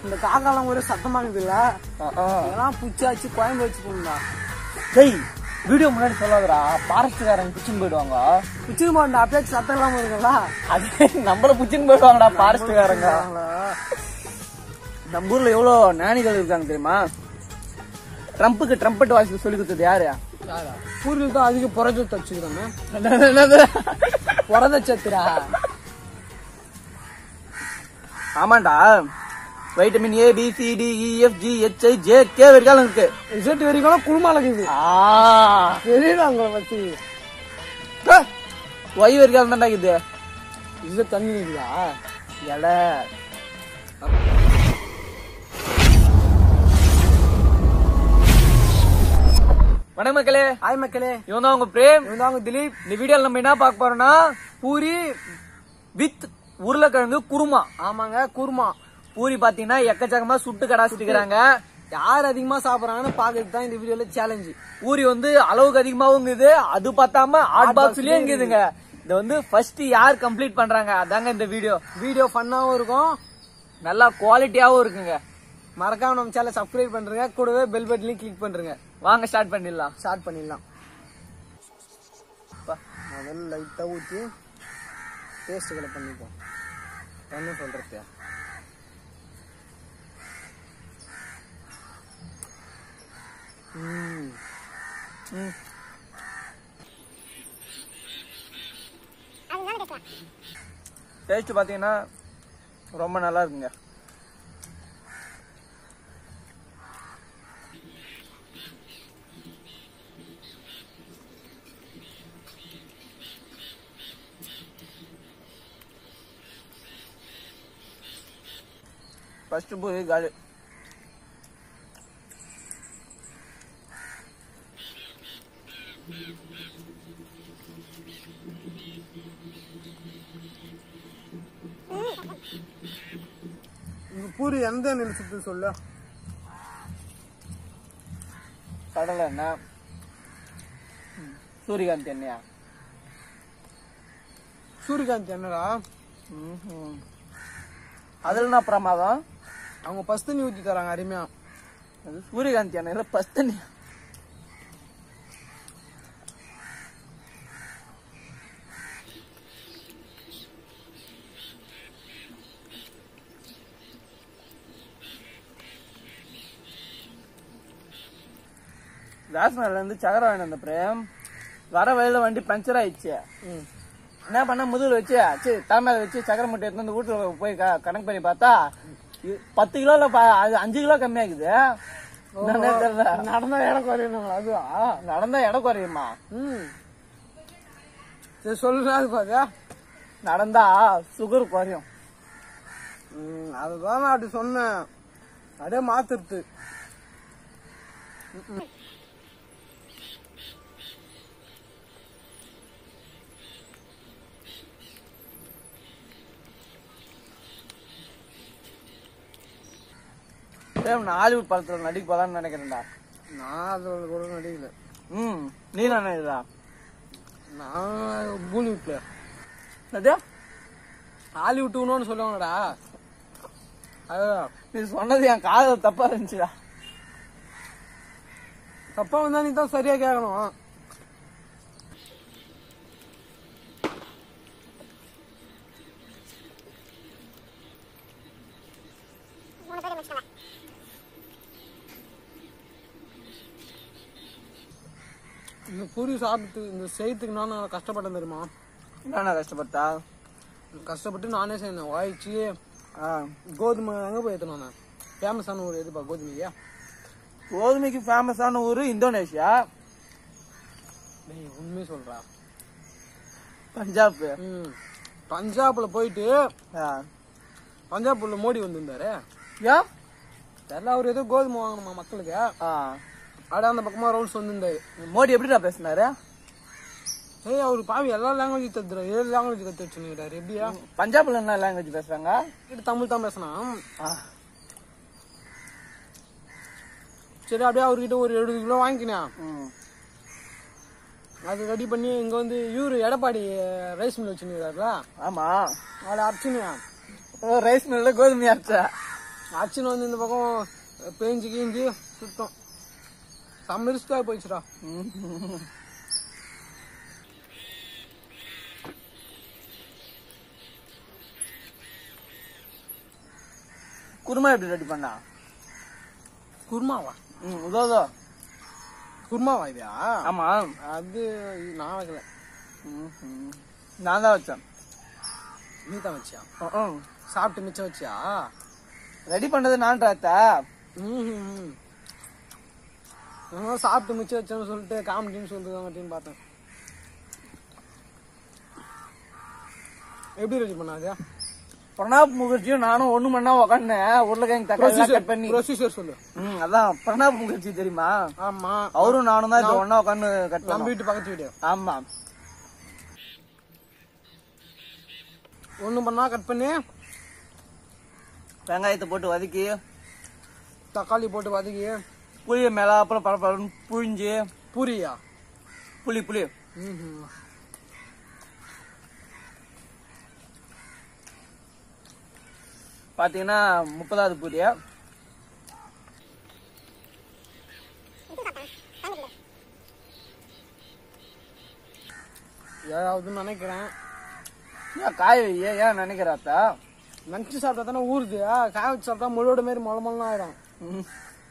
இந்த காக்காலாம் ஒரே சத்தமா இருக்குதுல்ல ஆ, ஆ. இதெல்லாம் புச்சாச்சு குழம்பு வச்சு போகணும்டா டேய் வீடியோ முன்னாடி சொல்லாதடா ஃபாரஸ்ட்காரங்க பிடிச்சின்னு போயிடுவாங்க பிச்சுக்கு மாட்டா அப்படியே சத்தம் இல்லாம இருக்குல்ல அது நம்மள பிடிச்சின்னு போயிடுவாங்கடா ஃபாரஸ்ட்காரங்க நம்ம ஊர்ல எவ்வளவு ஞானிகள் இருக்காங்க தெரியுமா ட்ரம்ப்புக்கு ட்ரம்பட் வாய்ஸ் சொல்லி கொடுத்தது யாரு பூர்வீகம் தான் அதிக புறஜ தச்சுக்கிறோமே என்னது? புறத சத்துரா ஆமாண்டா vitamin A B C D E F G H I J K வரைக்கும் இருக்கு ரிசல்ட் வரைக்கும் குழுமா இருக்குது ஆ தெரியல உங்களை பத்தி ஒய் வரைக்கும் தான்டா இது இது தண்ணி இருக்குதா எல வணக்கம் மக்களே ஹாய் மக்களே இவன் தான் உங்க பிரேம் இவன் தான் உங்க திலீப் இந்த வீடியோல நம்ம என்ன பார்க்க போறோம்னா பூரி வித் உருளைக்கிழங்கு குருமா ஆமாங்க குருமா பூரி பாத்தீங்கன்னா எக்கச்சக்கமா சுட்டு கடாசிட்டுக்கிறாங்க யார் அதிகமா சாப்பிடுறாங்கன்னு பாக்குறது தான் இந்த வீடியோல சேலஞ்சு பூரி வந்து அளவுக்கு அதிகமாவும் இருக்குது அது பார்த்தாம ஹாட் பாக்ஸ்லயும் இருக்குதுங்க இது வந்து ஃபர்ஸ்ட் யார் கம்ப்ளீட் பண்றாங்க அதாங்க இந்த வீடியோ வீடியோ ஃபன்னாவும் இருக்கும் நல்லா குவாலிட்டியாவும் இருக்குங்க மறக்காம நம்ம சேனல் சப்ஸ்கிரைப் பண்றீங்க கூடவே பெல் பட்டனையும் கிளிக் பண்றீங்க வாங்க ஸ்டார்ட் பண்ணிடலாம் ஸ்டார்ட் பண்ணிடலாம் முதல்ல லைட்டா ஊற்றி டேஸ்ட்டுகளை பண்ணிப்போம் என்ன சொல்றது ம் ம். டேஸ்ட் பாத்தீங்கன்னா ரொம்ப நல்லா இருக்குங்க ஃபர்ஸ்ட் பூரி காலி இந்த பூரி எந்த எண்ணெயில் சுத்து சொல்லு கடலை எண்ணெய் ம், சூரியகாந்தி எண்ணெயா சூரியகாந்தி என்னடா ம்ஹும். அதுல என்ன பிரமாதம் அவங்க பஸ்ட் தண்ணி ஊற்றி தராங்க அருமையா அது சூரியகாந்தி எண்ணெயில ஃபர்ஸ்ட் தண்ணி ராஸ்மேல இருந்து சகர வாங்கிட்டு வந்த பிரேம் வர வழியில வண்டி பஞ்சர் ஆயிடுச்சு ம் என்ன பண்ண முதுகுல வச்சு சரி தலைமையில வச்சு சக்கரை மூட்டை எடுத்து வந்து வீட்டுல போய் க- கணக்கு பண்ணி பார்த்தா இது பத்து கிலோல ப- அது அஞ்சு கிலோ கம்மியாக்குது என்னன்னே தெரியல நடந்தா இடம் குறையணும் அதுவா நடந்தா இடம் குறையுமா ம் சரி சொல்லுடா அது பாக்க நடந்தா சுகர் குறையும் ம் அதுதான் நான் அப்படி சொன்னேன் அப்படியே மாத்துறது பிரேம் நான் ஹாலிவுட் படத்துல நடிக்க போலான்னு நினைக்கிறேன்டா நான் அதோட கூட நடிக்கல ம் நீ என்ன நினைக்கிறா நான் பூலிவுட்ல அது ஹாலிவுட்டுன்னு சொல்லுவாங்கடா அதுதான் நீ சொன்னது என் காதல தப்பா இருந்துச்சுடா தப்பா வந்தா நீ தான் சரியா கேட்கணும் இந்த பூரி சாப்பிட்டு இந்த செய்யறதுக்கு நான் கஷ்டப்பட்டேன் தெரியுமா என்ன கஷ்டப்பட்டா கஷ்டப்பட்டு நானே செய்யணும் வாய்ச்சி ஆ கோதுமை எங்கே போய் ஏற்றணும் நான் ஃபேமஸான ஒரு இதுப்பா கோதுமையா கோதுமைக்கு ஃபேமஸான ஊரு இந்தோனேஷியா டேய் உண்மையை சொல்றா பஞ்சாப் ம் பஞ்சாப்ல போயிட்டு ஆ. பஞ்சாப்ல மோடி வந்திருந்தாரு ஏன் தெரியல அவர் ஏதோ கோதுமை வாங்கணுமா மக்களுக்கு ஆ. அப்படியே அந்த பக்கமா ரவுண்ட்ஸ் வந்திருந்தாரு மோடி எப்படிடா பேசினாரு ஏய் அவர் பாவி எல்லா லாங்குவேஜ் கத்துறாரு ஏழு லாங்குவேஜ் கத்து வச்சுருக்காரு எப்படியா பஞ்சாப்ல என்ன லாங்குவேஜ் பேசுறாங்க இது தமிழ் தான் பேசினான் ஆ. சரி அப்படியே அவர்கிட்ட ஒரு எழுபது கிலோ வாங்கிக்கினேன் ம். அது ரெடி பண்ணி இங்க வந்து இவரு எடப்பாடி ரைஸ் மில் வச்சுருக்காருல ஆமா அதை அரைச்சுனேன் ஓ ரைஸ் மில்ல கோதுமை அரைச்சா அச்சுன்னு வந்து இந்த பக்கம் பேஞ்சு கீஞ்சு சுத்தம் செம்ம ரிஸ்காக போயிடுச்சுடா குருமா எப்படி ரெடி பண்ணா குருமாவா ம் இதோ இதோ. குருமாவா இதா ஆமா அது நான் வைக்கல ம், ம். நான் தான் வச்சேன் நீ தான் வச்சியா ம். சாப்பிட்டு மிச்சம் வச்சியா ரெடி பண்ணது நான் ராத்தா ம் நான் சாப்பிட்டு மிச்சம் வச்சேன்னு சொல்லிட்டு காமெடின்னு சொல்லிருக்காங்க அப்படின்னு பார்த்தேன் எப்படி ரெடி பண்ணாது பிரணாப் முகர்ஜியும் நானும் ஒண்ணு மண்ணா உக்காந்தேன் உருளைக்கிழங்கு தக்காளி கட் பண்ணி ப்ரொசீஜர் சொல்லு ம் அதான் பிரணாப் முகர்ஜி தெரியுமா ஆமா அவரும் நானும் தான் இப்ப ஒண்ணா உட்காந்து கட் நம்ம பண்ணோம் வீட்டு பக்கத்து வீடு ஆமா ஒண்ணு பண்ணா கட் பண்ணி வெங்காயத்தை போட்டு வதக்கி தக்காளி போட்டு வதக்கி புளிய மேல அப்புறம் பழப்பழம் புழிஞ்சு பூரியா புளி புளி ம்ஹும். பாத்தீங்கன்னா முப்பதாவது பூரியா ஏதாவதுன்னு நினைக்கிறேன் ஏன் காய வை, ஏன் நினைக்கிறாத்தா நினச்சி சாப்பிட்டா தானே ஊறுது காய வச்சு சாப்பிட்டா முள்ளோட மாரி மொள மொளன்னு ஆயிடும் ம்.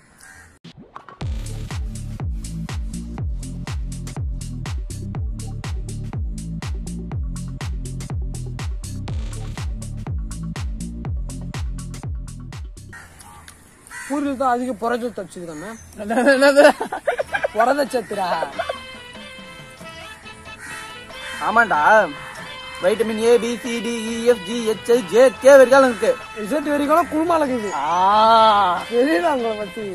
பூரியில் தான் அதிக புரட்சத்து வச்சுக்கிறாமே என்னது? புரதச்சத்துரா ஆமாண்டா vitamin A B C D E F G H I J K வரைக்கும் இருக்கு ரிசல்ட் வரைக்கும் குழுமால இருக்குது ஆ தெரியல உங்களை பத்தி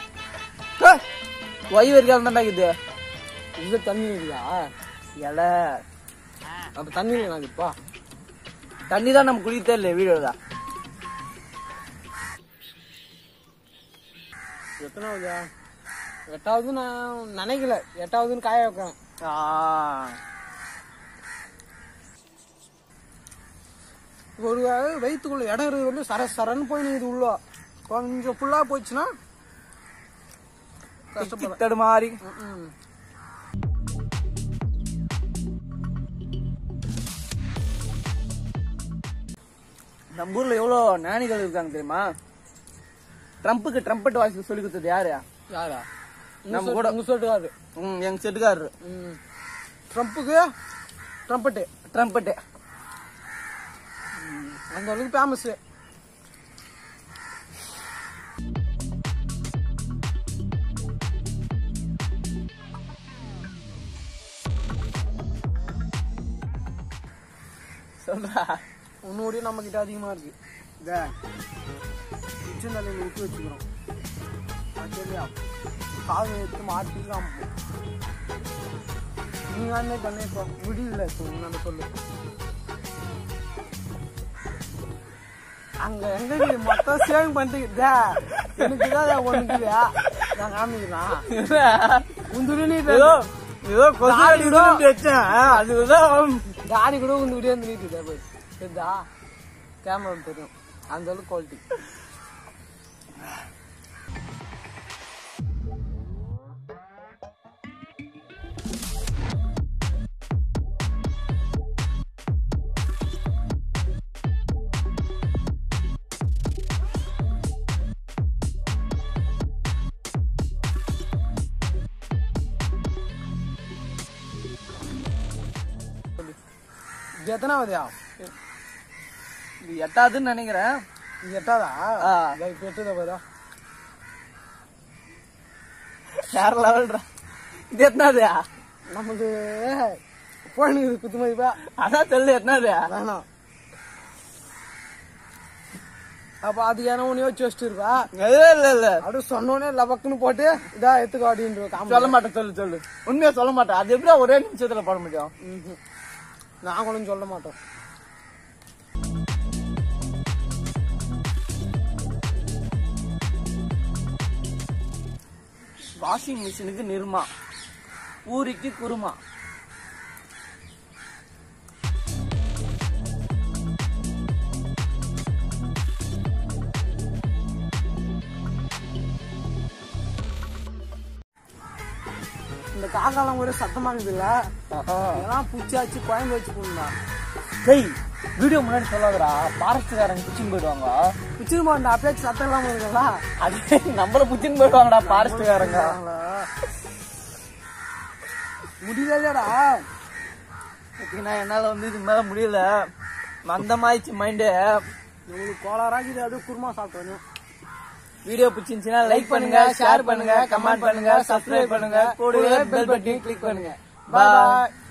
ஒய் வரைக்கும் தான்டா இது இது தண்ணி இருக்குதா இலை அப்ப தண்ணி இல்லை இப்பா தண்ணி தான் நம்ம குடித்தே இல்லை வீடியோல எத்தனாவதா எட்டாவது நான் நினைக்கல எட்டாவதுன்னு காய வைக்கிறேன் ஒரு வயிற்றுக்குள்ள இடம் இருக்கிறது வந்து சர சரன்னு போய் இது உள்ள கொஞ்சம் ஃபுல்லா போயிடுச்சுன்னா கஷ்டப்படுறேன் தடுமாறி ம்ம். நம்ம ஊர்ல எவ்வளவு ஞானிகள் இருக்காங்க தெரியுமா ட்ரம்ப்புக்கு ட்ரம்பட் வாய்ஸ் சொல்லி கொடுத்தது யாரு யாரா நம்ம நம்ம கூட- கூட உங்க சொல்லிட்டுக்காரு ம், எங்க செட்டுக்காரரு ம் ட்ரம்ப்புக்கு ட்ரம்பட்டு ட்ரம்பட்டு அந்த அளவுக்கு ஃபேமஸ் சொல்றா உன்னோடய நம்ம கிட்ட அதிகமா இருக்கு இந்த கிச்சன் தலையில் விட்டு வச்சுக்கிறோம் அது சரியா காது எடுத்து மாட்டிக்கலாம் நீங்க அண்ணே பண்ணே இப்போ முடியல சொன்ன சொல்லு அங்க எங்க இருக்குது? மொத்தம் சேவிங் பண்ணிட்டு எனக்கு தான் ஒண்ணுக்குதா நான் காமிக்கிறேன் உந்துரு நீ ஏதோ ஏதோ கொசு தாடி அடிக்குதுன்னு கூட- வச்சேன் அதுதான் தாடி கூட உந்து விடிய வந்து நீட்டுதா போய் தெரியுதா கேமரா தெரியும் அந்த அளவுக்கு குவாலிட்டி இது எத்தனாவதுயா இது எட்டாவதுன்னு நினைக்கிறேன் இது எட்டாதா ஆ. இதோ இப்ப எட்டுதா பாரா வேற லெவல்ரா இது எத்தனாவது நமக்கு போயினுக்குது குத்து மதிப்பா அதான் சொல்லு எத்தனாவது வேணாம் அப்ப அது ஏன்னா ஒன்று யோசிச்சு வச்சுட்டு இருப்பா இல்ல இல்ல இல்ல அப்படியே சொன்னோடனே லபக்குன்னு போட்டு இதா எடுத்துக்கோ அப்படின்ற காமெடி சொல்ல மாட்டேன் சொல்லு சொல்லு உண்மையா சொல்ல மாட்டேன் அது எப்படியா ஒரே நிமிஷத்துல போட முடியும் ம்ஹும். நாங்களும் சொல்ல மாட்டோம் வாஷிங் மிஷினுக்கு நிர்மா பூரிக்கு குருமா காக்காலாம் ஒரே சத்தமாக இருக்குல்ல ஆஹா. இதெல்லாம் பூச்சாச்சு குழம்பு வச்சு போடணும்டா டேய் வீடியோ முன்னாடி சொல்லாதடா ஃபாரஸ்ட்காரங்க பிடிச்சின்னு போயிடுவாங்க பிச்சிரு மாட்டா அப்பயே சத்தம் இல்லாம இருக்குல்ல அது நம்மள பிடிச்சின்னு போயிடுவாங்கடா ஃபாரஸ்ட்காரங்க முடியலடா பார்த்தீங்கன்னா என்னால வந்து இது மேல முடியல மந்தமாயிடுச்சு மைண்டு உங்களுக்கு கோளாராக்குது அது குருமா சாப்பிட்டோம் வீடியோ பிடிச்சிருந்துச்சுன்னா லைக் பண்ணுங்க ஷேர் பண்ணுங்க கமெண்ட் பண்ணுங்க சப்ஸ்கிரைப் பண்ணுங்க கூடவே பெல் பட்டன் கிளிக் பண்ணுங்க பாய்